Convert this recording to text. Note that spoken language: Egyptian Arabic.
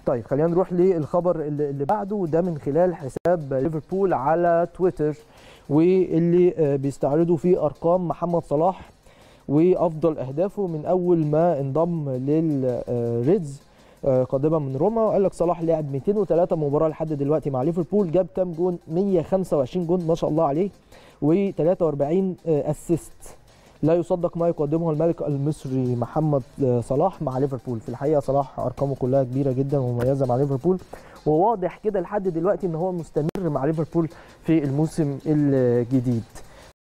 طيب خلينا نروح للخبر اللي اللي بعده وده من خلال حساب ليفربول على تويتر واللي آه، بيستعرضوا فيه ارقام محمد صلاح وافضل اهدافه من اول ما انضم للريدز قادما من روما وقال لك صلاح لعب 203 مباراه لحد دلوقتي مع ليفربول جاب كام جون 125 جون ما شاء الله عليه و43 اسيست لا يصدق ما يقدمه الملك المصري محمد صلاح مع ليفربول في الحقيقه صلاح ارقامه كلها كبيره جدا ومميزه مع ليفربول وواضح كده لحد دلوقتي ان هو مستمر مع ليفربول في الموسم الجديد